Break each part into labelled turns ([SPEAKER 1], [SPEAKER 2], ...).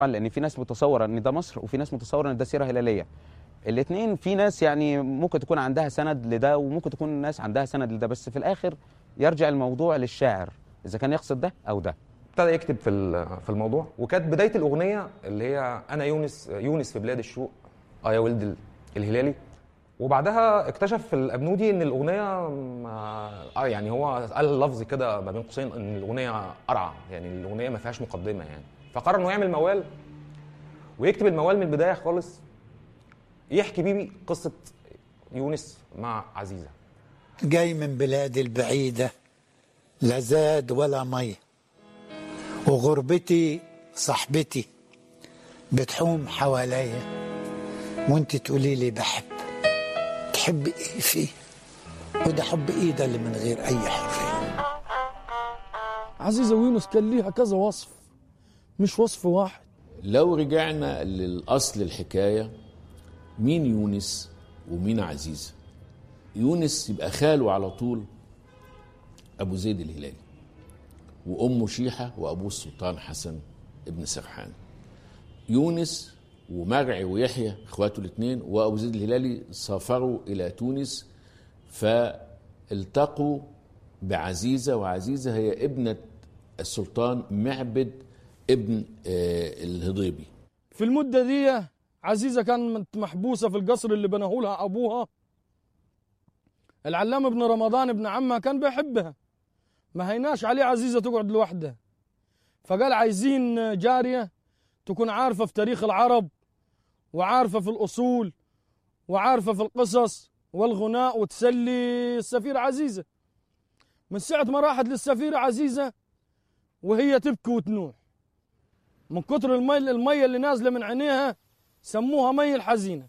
[SPEAKER 1] لان في ناس متصوره ان ده مصر وفي ناس متصوره ان ده سيره هلاليه الاثنين في ناس يعني ممكن تكون عندها سند لده وممكن تكون ناس عندها سند لده بس في الاخر يرجع الموضوع للشاعر اذا كان يقصد ده او ده
[SPEAKER 2] ابتدى يكتب في ال- في الموضوع وكانت بدايه الاغنيه اللي هي انا يونس يونس في بلاد الشوق اه يا ولد ال- الهلالي وبعدها اكتشف في الابنودي ان الاغنيه ما- اه يعني هو قال لفظ كده ما بين قوسين ان الاغنيه قرعه يعني الاغنيه ما فيهاش مقدمه يعني فقرر انه يعمل موال ويكتب الموال من البدايه خالص يحكي بيه قصه يونس مع عزيزه
[SPEAKER 3] جاي من بلاد البعيدة لا زاد ولا مية وغربتي صاحبتي بتحوم حواليا وانت تقولي لي بحب تحب ايه فيه وده حب ايه ده اللي من غير اي حرية
[SPEAKER 4] عزيزة ويونس كان ليها كذا وصف مش وصف واحد
[SPEAKER 5] لو رجعنا للأصل الحكاية مين يونس ومين عزيزة يونس يبقى خاله على طول أبو زيد الهلالي وأمه شيحة وأبوه السلطان حسن ابن سرحان يونس ومرعي ويحيى اخواته الاثنين وابو زيد الهلالي سافروا الى تونس فالتقوا بعزيزه وعزيزه هي ابنه السلطان معبد ابن آه، الهضيبي
[SPEAKER 4] في المدة دي عزيزة كانت محبوسة في القصر اللي بناه لها أبوها العلام ابن رمضان ابن عمها كان بيحبها ما هيناش عليه عزيزة تقعد لوحدها فقال عايزين جارية تكون عارفة في تاريخ العرب وعارفة في الأصول وعارفة في القصص والغناء وتسلي السفيرة عزيزة من ساعة ما راحت للسفيرة عزيزة وهي تبكي وتنوح من كتر المي المية اللي نازلة من عينيها سموها مي الحزينة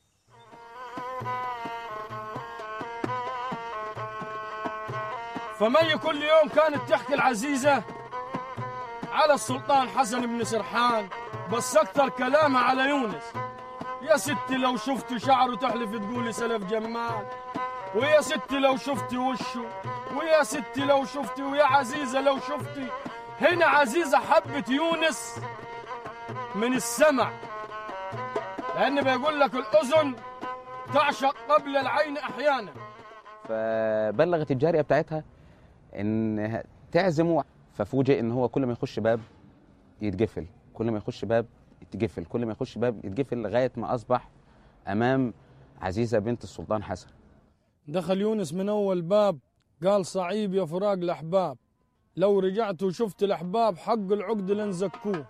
[SPEAKER 4] فمي كل يوم كانت تحكي العزيزة على السلطان حسن بن سرحان بس أكتر كلامها على يونس يا ستي لو شفت شعره تحلف تقولي سلف جمال ويا ستي لو شفتي وشه ويا ستي لو شفتي ويا عزيزة لو شفتي هنا عزيزة حبت يونس من السمع لأن بيقول لك الأذن تعشق قبل العين أحيانا
[SPEAKER 1] فبلغت الجاريه بتاعتها ان تعزمه ففوجئ ان هو كل ما يخش باب يتقفل كل ما يخش باب يتقفل كل ما يخش باب يتقفل لغايه ما اصبح امام عزيزه بنت السلطان حسن
[SPEAKER 4] دخل يونس من أول باب قال صعيب يا فراق الأحباب لو رجعت وشفت الأحباب حق العقد لن زكوه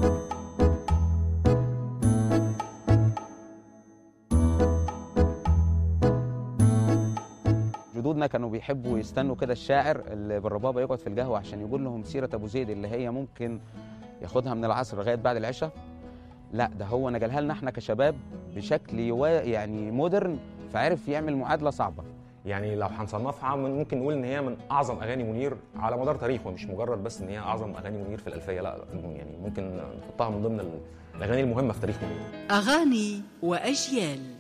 [SPEAKER 1] جدودنا كانوا بيحبوا يستنوا كده الشاعر اللي بالربابه يقعد في القهوه عشان يقول لهم سيره ابو زيد اللي هي ممكن ياخدها من العصر لغايه بعد العشاء لا ده هو نقلها لنا احنا كشباب بشكل يوا يعني مودرن فعرف يعمل معادله صعبه
[SPEAKER 2] يعني لو هنصنفها من- ممكن نقول ان هي من اعظم اغاني منير على مدار تاريخه مش مجرد بس ان هي اعظم اغاني منير في الالفيه لا يعني ممكن نحطها من ضمن الاغاني المهمه في تاريخ منير
[SPEAKER 6] أغاني وأجيال